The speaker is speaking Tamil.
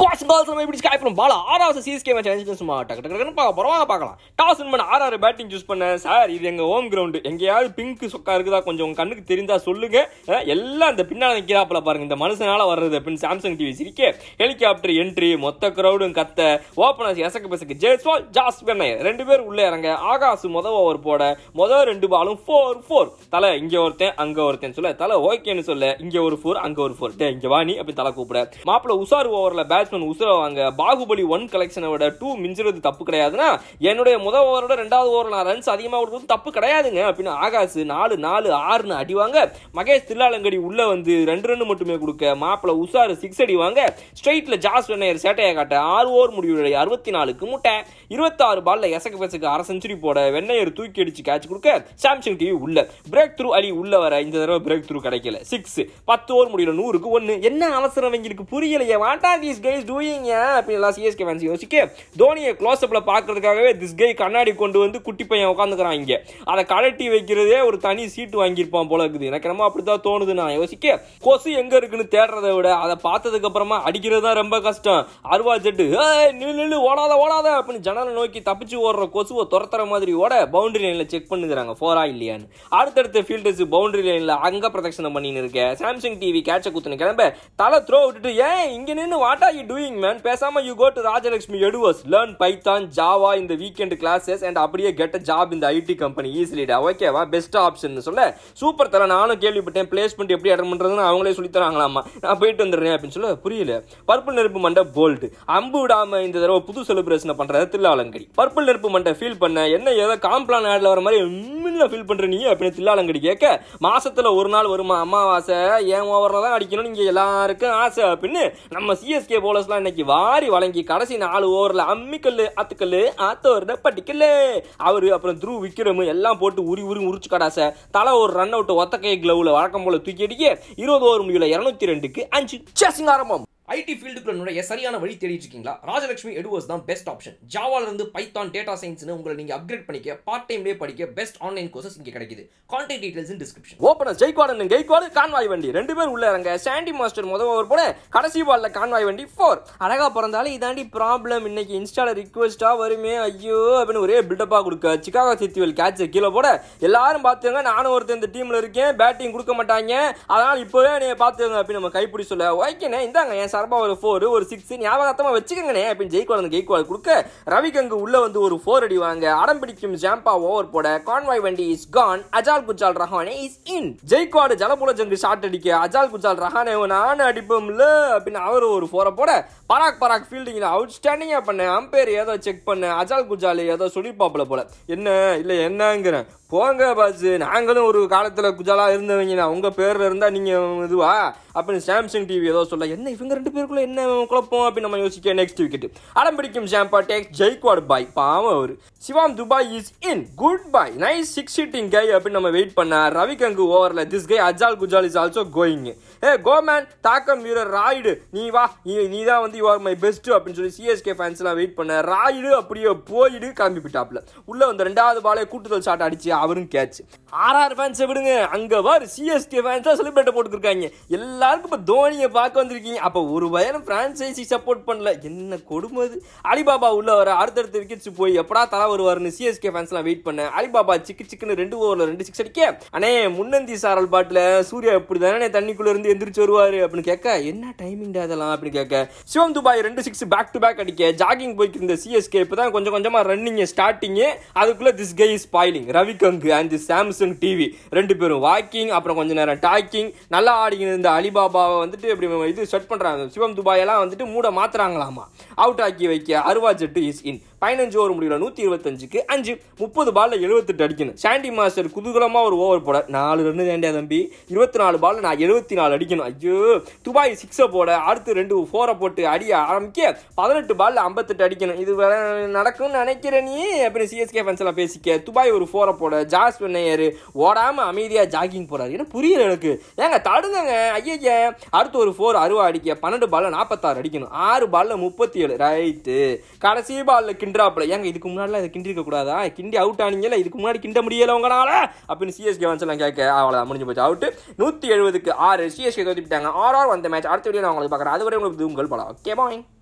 பாஸ் பால் நம்ம எப்படி ஸ்கை ஃப்ரம் பால் ஆறாவது சிஎஸ்கே மேட்ச் அஞ்சு சும்மா டக்கு டக்கு டக்குன்னு பார்க்க போறோம் வாங்க பார்க்கலாம் டாஸ் வின் பண்ண ஆறாறு பேட்டிங் சூஸ் பண்ணேன் சார் இது எங்க ஹோம் கிரவுண்டு எங்கேயாவது பிங்க் சொக்கா இருக்குதா கொஞ்சம் உங்க கண்ணுக்கு தெரிந்தா சொல்லுங்க அஹ், எல்லாம் இந்த பின்னால நிக்கிறாப்புல பாருங்க இந்த மனுஷனால வர்றது அப்படின்னு சாம்சங் டிவி சிரிக்க ஹெலிகாப்டர் என்ட்ரி மொத்த கிரௌடும் கத்த ஓப்பனர்ஸ் எசக்கு பெசக்கு ஜெய்ஸ்வால் ஜாஸ் வெண்ணையர் ரெண்டு பேர் உள்ள இறங்க ஆகாசு முத ஓவர் போட முத ரெண்டு பாலும் ஃபோர் ஃபோர் தலை இங்க ஒருத்தன் அங்க ஒருத்தன் சொல்ல தலை ஓகேன்னு சொல்ல இங்க ஒரு ஃபோர் அங்க ஒரு ஃபோர் இங்க வாணி அப்படி தலை கூப்பிட மாப்பிள உசார் ஓவர்ல பேட்ஸ்மேன் உசுர வாங்க பாகுபலி ஒன் கலெக்ஷனை விட டூ மிஞ்சுறது தப்பு கிடையாதுன்னா என்னுடைய முதல் ஓவரோட ரெண்டாவது ஓவர் நான் ரன்ஸ் அதிகமாக கொடுத்தது தப்பு கிடையாதுங்க அப்படின்னு ஆகாசு நாலு நாலு ஆறுன்னு அடிவாங்க மகேஷ் தில்லாலங்கடி உள்ள வந்து ரெண்டு ரன் மட்டுமே கொடுக்க மாப்பிள உசாரு சிக்ஸ் அடிவாங்க ஸ்ட்ரைட்ல ஜாஸ் வெண்ணையர் சேட்டையை காட்ட ஆறு ஓவர் முடிவுடைய அறுபத்தி நாலுக்கு முட்டை இருபத்தாறு பால்ல எசக்கு பெசக்கு அரை செஞ்சுரி போட வெண்ணையர் தூக்கி அடிச்சு கேட்ச் கொடுக்க சாம்சங் டிவி உள்ள பிரேக் த்ரூ அலி உள்ள வர இந்த தடவை பிரேக் த்ரூ கிடைக்கல சிக்ஸ் பத்து ஓவர் முடியல நூறுக்கு ஒன்னு என்ன அவசரம் அவங்களுக்கு புரியலையே வாட்டா தீஸ் கைஸ் டூயிங்க அப்படின்னு எல்லாம் சிஎஸ்கே ஃபேன்ஸ் யோசிக்க தோனியை க்ளோஸ் அப்ல பாக்குறதுக்காகவே திஸ் கை கண்ணாடி கொண்டு வந்து குட்டி பையன் உட்காந்துக்கிறான் இங்க அதை கழட்டி வைக்கிறதே ஒரு தனி சீட்டு வாங்கியிருப்பான் போல இருக்குது எனக்கு என்னமோ அப்படித்தான் தோணுது நான் யோசிக்க கொசு எங்க இருக்குன்னு தேடுறதை விட அதை பார்த்ததுக்கு அப்புறமா அடிக்கிறது தான் ரொம்ப கஷ்டம் அருவா ஜெட்டு "ஏய், நில்லு நில்லு ஓடாத ஓடாத அப்படின்னு ஜன்னலை நோக்கி தப்பிச்சு ஓடுற கொசுவை துரத்துற மாதிரி ஓட பவுண்டரி லைன்ல செக் பண்ணுகிறாங்க ஃபோரா இல்லையான்னு அடுத்தடுத்த ஃபீல்டர்ஸ் பவுண்டரி லைன்ல அங்க பிரதட்சணம் பண்ணின்னு இருக்க சாம்சங் டிவி கேட்ச குத்துன கிளம்ப தலை த்ரோ விட்டுட்டு ஏன் இங்க நின்னு what are you doing man பேசாம யூ கோ டு ராஜலட்சுமி எடுவர்ஸ் லேர்ன் பைத்தான் ஜாவா இந்த வீக்கெண்ட் கிளாஸஸ் அண்ட் அப்படியே கெட் அ ஜாப் இந்த ஐடி கம்பெனி ஈஸிலிடா ஓகேவா பெஸ்ட் ஆப்ஷன் சொல்ல சூப்பர் தலை நானும் கேள்விப்பட்டேன் பிளேஸ்மெண்ட் எப்படி அட்டன் பண்றதுன்னு அவங்களே சொல்லி தராங்களாமா நான் போயிட்டு வந்துடுறேன் அப்படின்னு சொல்ல புரியல பர்பிள் நெருப்பு மண்டை போல்ட் அம்பு விடாம இந்த தடவை புது செலிப்ரேஷன் பண்றது தில்லாலங்கடி பர்பிள் நெருப்பு மண்டை ஃபீல் பண்ண என்ன ஏதோ காம்ப்ளான் ஆட்ல வர மாதிரி மின்ன ஃபீல் பண்ற நீ அப்படின்னு தில்லாலங்கடி கேட்க மாசத்துல ஒரு நாள் வருமா அமாவாசை ஏன் ஓவரில் தான் அடிக்கணும் நீங்க எல்லாருக்கும் ஆசை அப்படின்னு நம்ம சிஎஸ்கே போலர்ஸ்லாம் இன்னைக்கு வாரி வழங்கி கடைசி நாலு ஓவரில் அம்மிக்கல்லு ஆத்துக்கல்லு ஆத்தோர்ட பட்டிக்கல்லு அவரு அப்புறம் த்ரூ விக்ரம் எல்லாம் போட்டு உரி உரி உரிச்சு கடாசை தலை ஒரு ரன் அவுட் ஒத்த கை கிளவுல வழக்கம் போல தூக்கி அடிக்க இருபது ஓவர் முடியல இருநூத்தி ரெண்டுக்கு அஞ்சு சேசிங் ஆரம்பம் ஐடி ஃபீல்டுக்குள்ள நுழைய சரியான வழி தேடிட்டு இருக்கீங்களா ராஜலட்சுமி எடுவர்ஸ் தான் பெஸ்ட் ஆப்ஷன் ஜாவால இருந்து பைத்தான் டேட்டா சயின்ஸ்னு உங்களை நீங்க அப்கிரேட் பண்ணிக்க பார்ட் டைம்லேயே படிக்க பெஸ்ட் ஆன்லைன் கோர்சஸ் இங்க கிடைக்குது contact details in description opener ஜெய்கார்டன் கெய்கார்டு கான்வாய் வண்டி ரெண்டு பேர் உள்ள இறங்க சாண்டி மாஸ்டர் முதல் ஓவர் போட கடைசி பால்ல கான்வாய் வண்டி ஃபோர் அழகா பிறந்தாலும் இதாண்டி ப்ராப்ளம் இன்னைக்கு இன்ஸ்டால ரிக்வெஸ்டா வருமே ஐயோ அப்படின்னு ஒரே பில்டப்பா கொடுக்க சிகாகோ சித்திவல் கேட்ச் கீழே போட எல்லாரும் பார்த்துங்க நானும் ஒருத்தன் இந்த டீம்ல இருக்கேன் பேட்டிங் கொடுக்க மாட்டாங்க அதனால இப்போவே நீ பார்த்துங்க அப்படின்னு நம்ம கைப்பிடி சொல்ல ஓகேண்ணே இந்தாங்க என் சார்பா ஒரு ஃபோர் ஒரு சிக்ஸ் ஞாபகத்தமா வச்சுக்கங்கண்ணே அப்படின்னு ஜெய்கோலன் கெய்கோல் கொடுக்க ரவிகங்கு உள்ள வந்து ஒரு ஃபோர் அடி வாங்க அடம் பிடிக்கும் ஜாம்பா ஓவர் போட கான்வாய் வண்டி இஸ் கான் அஜால் குஜால் ரஹானே இஸ் இன் ஜெய்காடு ஜலபுல ஜங்கு ஷாட் அடிக்க அஜால் குஜால் ரஹானே நானும் அடிப்போம்ல அப்படின்னு அவர் ஒரு ஃபோரை போட பராக் பராக் ஃபீல்டிங்ல அவுட் ஸ்டாண்டிங்கா பண்ண அம்பேர் ஏதோ செக் பண்ண அஜால் குஜால் ஏதோ சொல்லிப்பாப்புல போல என்ன இல்ல என்னங்கிறேன் போங்க பாஸ் நாங்களும் ஒரு காலத்துல குஜாலா இருந்தவங்க தான் உங்க பேர்ல இருந்தா நீங்க இதுவா அப்படின்னு சாம்சங் டிவி ஏதோ சொல்ல என்ன இவங்க ரெண்டு பேருக்குள்ள என்ன குழப்பம் அப்படின்னு நம்ம யோசிக்க நெக்ஸ்ட் விக்கெட் அடம் பிடிக்கும் ஜாம்பா டேக் ஜெய்க்வாட் பாய் பாவம் அவரு Shivam Dube is in good boy nice six ஷீட்டிங் கை அப்படின்னு நம்ம வெயிட் பண்ண ரவிகங்கு ஓவர்ல திஸ் கை அஜால் குஜால் இஸ் ஆல்சோ கோயிங் ஏ கோமேன் தாக்கம் வீரர் ராய்டு நீ வா நீ நீ தான் வந்து யூ ஆர் மை பெஸ்ட் அப்படின்னு சொல்லி சிஎஸ்கே ஃபேன்ஸ் எல்லாம் வெயிட் பண்ண ராய்டு அப்படியே போயிடு கிளம்பி போயிட்டாப்ல உள்ள வந்து ரெண்டாவது பாலே கூட்டுதல் ஷாட் அடிச்சு அவரும் கேட்ச் ஆர்ஆர் ஃபேன்ஸை விடுங்க அங்க வார் சிஎஸ்கே ஃபேன்ஸ் தான் செலிப்ரேட் போட்டுருக்காங்க எல்லாருக்கும் இப்போ தோனியை பார்க்க வந்திருக்கீங்க அப்போ ஒரு பயணம் பிரான்சைசி சப்போர்ட் பண்ணல என்ன கொடுமை அது அலிபாபா உள்ள வர அடுத்தடுத்த விக்கெட்ஸ் போய் எப்படா தலை வருவாருன்னு சிஎஸ்கே ஃபேன்ஸ்லாம் வெயிட் பண்ண அலிபாபா சிக்கு சிக்குன்னு ரெண்டு ஓவரில் ரெண்டு சிக்ஸ் அடிக்க அண்ணே முன்னந்தி சாரல் பாட்டில் சூர்யா இப்படி தானே தண்ணிக்குள்ள இருந்து எந்திரிச்சு வருவாரு அப்படின்னு கேட்க என்ன டைமிங் அதெல்லாம் அப்படின்னு கேட்க சிவம் துபாய் ரெண்டு சிக்ஸ் பேக் டு பேக் அடிக்க ஜாகிங் போய்க்கு இருந்த சிஎஸ்கே இப்போ தான் கொஞ்சம் கொஞ்சமாக ரன்னிங் ஸ்டார்டிங்கு அதுக்குள்ள திஸ் கை ஸ்பாயிலிங் ரவிகங்கு அண்ட் சாம்சங் டிவி ரெண்டு பேரும் வாக்கிங் அப்புறம் கொஞ்ச நேரம் டாக்கிங் நல்லா ஆடிக்கிட்டு இருந்த அலிபாபாவை வந்துட்டு இப்படி இது செட் பண்றாங்க சிவம் துபாய் எல்லாம் வந்துட்டு மூட மாத்துறாங்களாமா அவுட் ஆக்கி வைக்க அருவா ஜெட்டு இஸ் இன் பதினஞ்சு ஓவர் முடியல நூற்றி இருபத்தஞ்சுக்கு அஞ்சு முப்பது பால்ல எழுபத்தெட்டு அடிக்கணும் சாண்டி மாஸ்டர் குதூகலமாக ஒரு ஓவர் போட நாலு ரன்னு வேண்டிய தம்பி இருபத்தி நாலு பால்ல நான் எழுபத்தி நாலு அடிக்கணும் ஐயோ துபாய் சிக்ஸை போட அடுத்து ரெண்டு ஃபோரை போட்டு அடிய ஆரம்பிக்க பதினெட்டு பால்ல ஐம்பத்தெட்டு அடிக்கணும் இது வேற நடக்கும்னு நினைக்கிறேன் நீ அப்படின்னு சிஎஸ்கே ஃபேன்ஸ் எல்லாம் பேசிக்க துபாய் ஒரு ஃபோரை போட ஜாஸ் வெண்ணையர் ஓடாம அமைதியா ஜாகிங் போறாரு என்ன புரியல எனக்கு ஏங்க தடுங்கங்க ஐயா அடுத்து ஒரு ஃபோர் அறுவா அடிக்க பன்னெண்டு பால்ல நாற்பத்தாறு அடிக்கணும் ஆறு பால்ல முப்பத்தி ஏழு ரைட்டு கடைசி பால்ல கிண்டாப்ல ஏங்க இதுக்கு முன்னாடிலாம் இதை கிண்டிருக்க கூடாதா கிண்டி அவுட் ஆனீங்கல்ல இதுக்கு முன்னாடி கிண்ட முடியல உங்களால அப்படின்னு சிஎஸ்கே வந்து எல்லாம் கேட்க அவ்வளோ முடிஞ்சு போச்சு அவுட் நூற்றி எழுபதுக்கு ஆறு சிஎஸ்கே தோத்திட்டாங்க ஆர் ஆர் வந்த மேட்ச் அடுத்த வீடியோ நான் உங்களுக்கு பார்க்குறேன் அதுவரை உங்களுக்கு உங்கள் படம் ஓகே பாய்